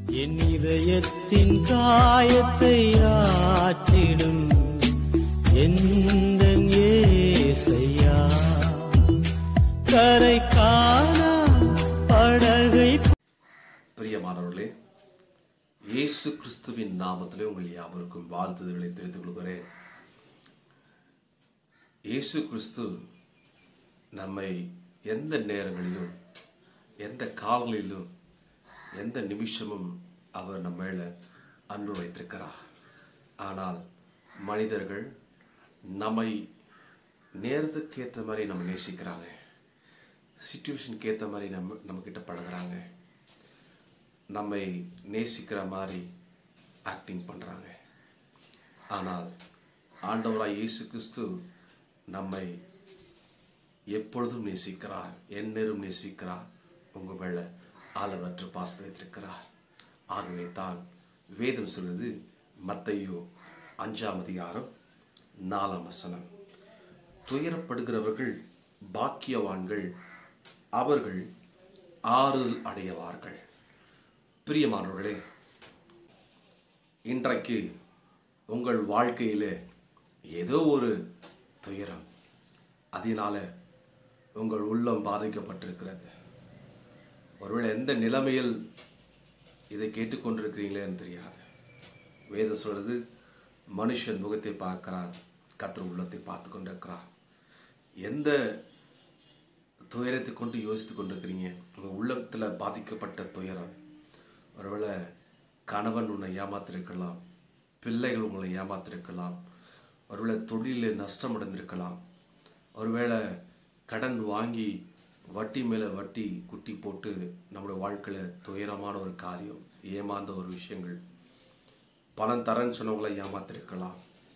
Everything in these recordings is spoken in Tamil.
என் இதயத்தின் காயத்தை ஆற்றிடும் எந்த ஏசையா கரை காணா படகை பிரியமானவர்களே இயேசு கிறிஸ்துவின் நாமத்திலே உங்கள் யாவருக்கும் வாழ்த்துதல்களை தெரிவித்துக் கொள்கிறேன் இயேசு கிறிஸ்து நம்மை எந்த நேரங்களிலும் எந்த காலங்களிலும் எந்த நிமிஷமும் அவர் நம்ம மேல அன்பு வைத்திருக்கிறார் ஆனால் மனிதர்கள் நம்மை நேரத்துக்கு ஏற்ற மாதிரி நம்ம நேசிக்கிறாங்க சுச்சுவேஷனுக்கு ஏற்ற மாதிரி நம்ம நம்ம கிட்ட பழகுறாங்க நம்மை நேசிக்கிற மாதிரி ஆக்டிங் பண்ணுறாங்க ஆனால் ஆண்டவராய் இயேசு கிறிஸ்து நம்மை எப்பொழுதும் நேசிக்கிறார் எந்நேரம் நேசிக்கிறார் உங்க மேல அளவற்ற பாசத்தை வைத்திருக்கிறார் ஆகவே தான் வேதம் சொல்லுது மத்தையோ அஞ்சாம் அதிகாரம் நாலாம் வசனம் துயரப்படுகிறவர்கள் பாக்கியவான்கள் அவர்கள் ஆறுதல் அடையவார்கள் பிரியமானவர்களே இன்றைக்கு உங்கள் வாழ்க்கையிலே ஏதோ ஒரு துயரம் அதனால உங்கள் உள்ளம் பாதிக்கப்பட்டிருக்கிறது ஒருவேளை எந்த நிலைமையில் இதை கேட்டுக்கொண்டிருக்கிறீங்களேன்னு தெரியாது வேதம் சொல்றது மனுஷன் முகத்தை பார்க்கிறான் கர்த்தர் உள்ளத்தை பார்த்து கொண்டிருக்கிறான் எந்த துயரத்தை கொண்டு யோசித்து கொண்டிருக்கிறீங்க உங்கள் உள்ளத்தில் பாதிக்கப்பட்ட துயரம் ஒருவேளை கணவன் உன்னை ஏமாத்திருக்கலாம் பிள்ளைகள் உங்களை ஏமாத்திருக்கலாம் ஒருவேளை தொழிலில் நஷ்டம் அடைந்திருக்கலாம் ஒருவேளை கடன் வாங்கி வட்டி மேலே வட்டி குட்டி போட்டு நம்முடைய வாழ்க்கையில் துயரமான ஒரு காரியம் ஏமாந்த ஒரு விஷயங்கள் பணம் தரேன்னு சொன்னவங்களை ஏமாத்திருக்கலாம்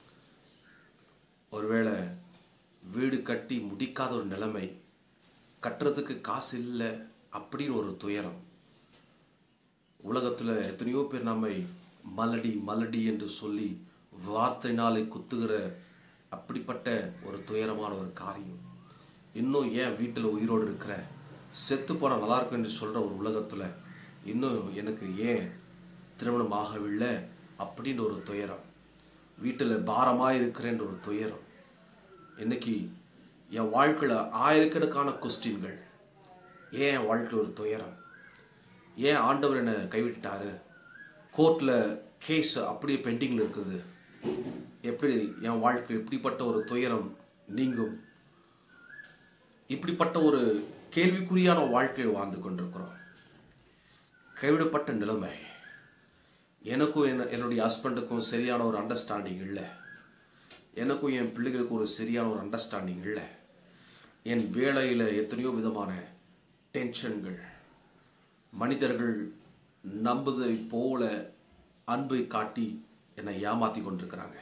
ஒருவேளை வீடு கட்டி முடிக்காத ஒரு நிலைமை கட்டுறதுக்கு காசு இல்லை அப்படின்னு ஒரு துயரம் உலகத்துல எத்தனையோ பேர் நம்மை மலடி மலடி என்று சொல்லி வார்த்தையினாலே குத்துகிற அப்படிப்பட்ட ஒரு துயரமான ஒரு காரியம் இன்னும் ஏன் வீட்டில் உயிரோடு இருக்கிற செத்து போனால் நல்லா இருக்கும் என்று சொல்ற ஒரு உலகத்துல இன்னும் எனக்கு ஏன் திருமணம் ஆகவில்லை அப்படின்னு ஒரு துயரம் வீட்டில் பாரமாக இருக்கிறேன்ற ஒரு துயரம் இன்னைக்கு என் வாழ்க்கையில் ஆயிரக்கணக்கான கொஸ்டின்கள் ஏன் என் வாழ்க்கையில் ஒரு துயரம் ஏன் ஆண்டவர் என்னை கைவிட்டாரு கோர்ட்டில் கேஸ் அப்படியே பெண்டிங்கில் இருக்குது எப்படி என் வாழ்க்கை இப்படிப்பட்ட ஒரு துயரம் நீங்கும் இப்படிப்பட்ட ஒரு கேள்விக்குறியான வாழ்க்கையை வாழ்ந்து கொண்டிருக்கிறோம் கைவிடப்பட்ட நிலைமை எனக்கும் என்ன என்னுடைய ஹஸ்பண்டுக்கும் சரியான ஒரு அண்டர்ஸ்டாண்டிங் இல்லை எனக்கும் என் பிள்ளைகளுக்கும் ஒரு சரியான ஒரு அண்டர்ஸ்டாண்டிங் இல்லை என் வேலையில் எத்தனையோ விதமான டென்ஷன்கள் மனிதர்கள் நம்புவதை போல அன்பை காட்டி என்னை ஏமாத்தி கொண்டிருக்கிறாங்க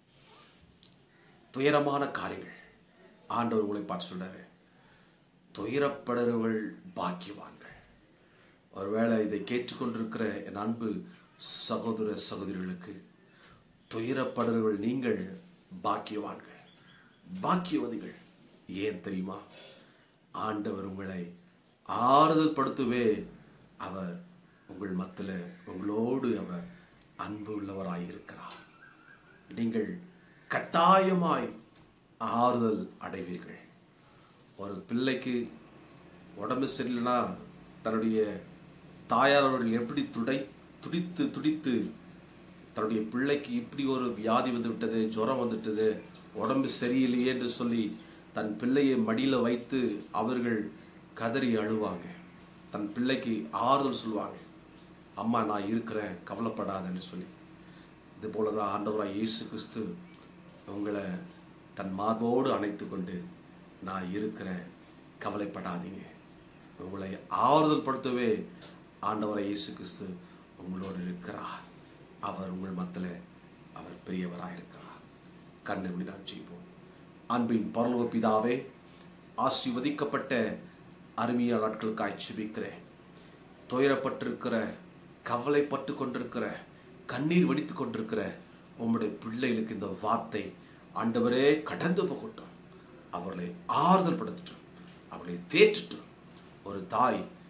துயரமான காரியங்கள் ஆண்டவர் உங்களை பார்த்து சொல்றாரு துயரப்படுறவர்கள் பாக்கியவான்கள் ஒருவேளை இதை கேட்டுக்கொண்டிருக்கிற என் அன்பு சகோதர சகோதரிகளுக்கு துயரப்படுறவர்கள் நீங்கள் பாக்கியவான்கள் பாக்கியவதிகள் ஏன் தெரியுமா ஆண்டவர் உங்களை ஆறுதல் படுத்துவே அவர் உங்கள் மத்தில உங்களோடு அவர் அன்பு உள்ளவராயிருக்கிறார் நீங்கள் கட்டாயமாய் ஆறுதல் அடைவீர்கள் ஒரு பிள்ளைக்கு உடம்பு சரியில்லைன்னா தன்னுடைய தாயார் அவர்கள் எப்படி துடை துடித்து துடித்து தன்னுடைய பிள்ளைக்கு இப்படி ஒரு வியாதி வந்து விட்டது ஜுரம் வந்துட்டது உடம்பு சரியில்லையே என்று சொல்லி தன் பிள்ளையை மடியில் வைத்து அவர்கள் கதறி அழுவாங்க தன் பிள்ளைக்கு ஆறுதல் சொல்லுவாங்க அம்மா நான் இருக்கிறேன் கவலைப்படாதன்னு சொல்லி இது போல தான் ஆண்டவராக இயேசு கிறிஸ்து உங்களை தன் மார்போடு அணைத்து கொண்டு நான் இருக்கிறேன் கவலைப்படாதீங்க உங்களை ஆறுதல் படுத்தவே ஆண்டவராக இயேசு கிறிஸ்து உங்களோடு இருக்கிறார் அவர் உங்கள் மத்தியில் அவர் பெரியவராக இருக்கிறார் கண்ணை விட நாம் செய்வோம் அன்பின் பரலோக பிதாவே ஆசீர்வதிக்கப்பட்ட அருமையான நாட்களுக்காய் சுபிக்கிறேன் துயரப்பட்டிருக்கிற கவலைப்பட்டு கொண்டிருக்கிற கண்ணீர் வடித்து கொண்டிருக்கிற உம்முடைய பிள்ளைகளுக்கு இந்த வார்த்தை ஆண்டவரே கடந்து போகட்டும் அவர்களை ஆறுதல் படுத்தட்டும் அவர்களை தேற்றட்டும் ஒரு தாய்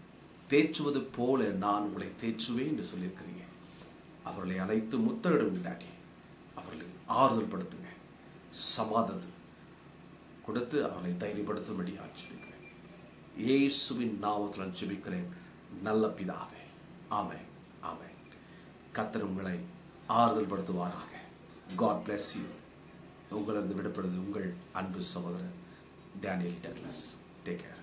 தேற்றுவது போல நான் உங்களை தேற்றுவேன் என்று சொல்லியிருக்கிறீங்க அவர்களை அனைத்து முத்தரிடும் டாடி அவர்களை ஆறுதல் படுத்துங்க சமாதானம் கொடுத்து அவளை தைரியப்படுத்தும்படி ஆட்சிக்கிறேன் இயேசுவின் நாமத்தில் நான் ஜெபிக்கிறேன் நல்ல பிதாவே ஆமென் ஆமென் கத்தர் உங்களை ஆறுதல் படுத்துவாராக காட் bless யூ உங்களிருந்து விடப்படுவது உங்கள் அன்பு சகோதரன் டேனியல் டக்ளஸ் டேக் கேர்